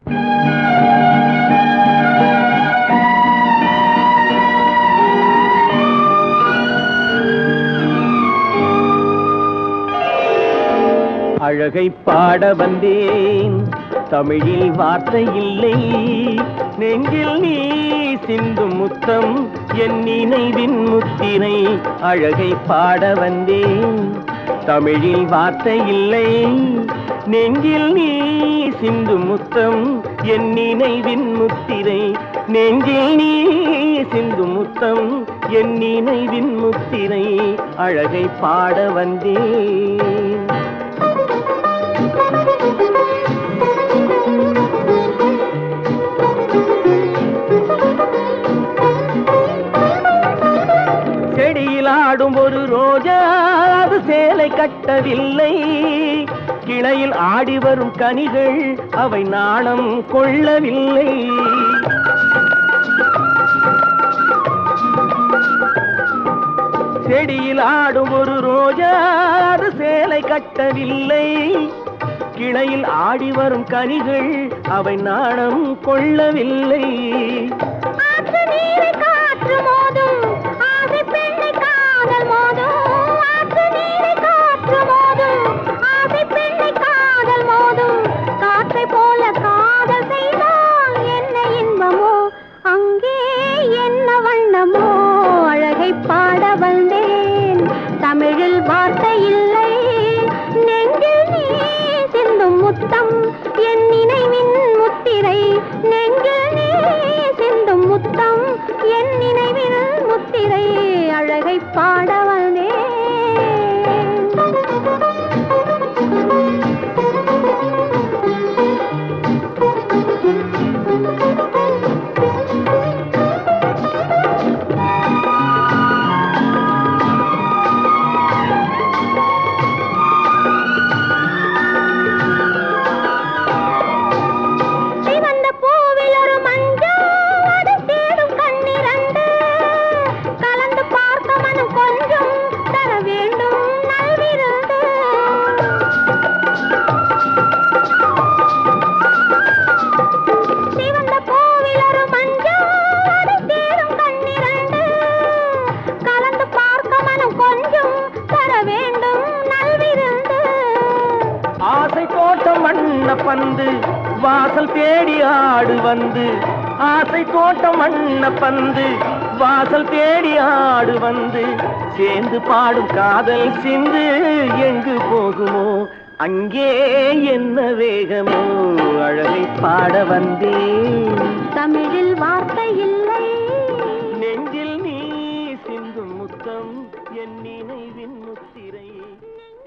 அழகை பாட வந்தேன் தமிழில் வார்த்தை இல்லை நெஞ்சில் நீ சிந்தும் முத்தம் என் நினைவின் முத்திரை அழகை பாட வந்தேன் தமிழில் வார்த்தை இல்லை நெஞ்சில் நீ சிந்தும் முத்தம் என் நினைவின் முத்திரை நெஞ்சில் நீ சிந்தும் முத்தம் என் நினைவின் முத்திரை அழகை பாட வந்தேன் செடியில் ஆடும் ஒரு ரோஜா அது சேலை கட்டவில்லை கிளையில் ஆடி வரும் கனிகள் அவை நாணம் கொள்ளவில்லை செடியில் ஆடும் ஒரு ரோஜா அது சேலை கட்டவில்லை கிளையில் ஆடி வரும் கனிகள் அவை நாணம் கொள்ளவில்லை ஆற்று நீரை காற்று மோதும் ஆசை பெண்ணை காதல் மோதும் ஆற்று நீரை காற்று மோதும் ஆசை பெண்ணை காதல் மோதும் காற்றை போல காதல் செய்தால் என்ன இன்பமோ அங்கே என்ன வண்ணமோ அழகை பாட வந்தேன் தமிழில் வார்த்தை இல்லை நெஞ்சில் நீ சிந்தும் முத்தம் என் நினைவின் முத்திரை நெஞ்சில் நீ சிந்தும் முத்தம் என் நினைவின் முத்திரை அழகை பாட வந்தேன் சிவந்த பூவில் ஒரு மஞ்சள் அதை தேடும் கண்ணிரண்டு கலந்து பார்க்க மனம் கொஞ்சம் தர வேண்டும் நல்விருந்து சிவந்த பூவில் ஒரு மஞ்சள் அதை தேடும் கண்ணிரண்டு கலந்து பார்க்க மனம் கொஞ்சம் தர வேண்டும் நல்விருந்து ஆசை தோட்டம் வண்ண பந்து வாசல் தேடி ஆடு வந்து ஆசை தோட்டம் வண்ண பந்து வாசல் தேடி ஆடு வந்து சேர்ந்து பாடும் காதல் சிந்து எங்கு போகுமோ அங்கே என்ன வேகமோ அழகை பாட வந்தேன் தமிழில் வார்த்தை இல்லை நெஞ்சில் நீ சிந்தும் முத்தம் என் நினைவின் முத்திரை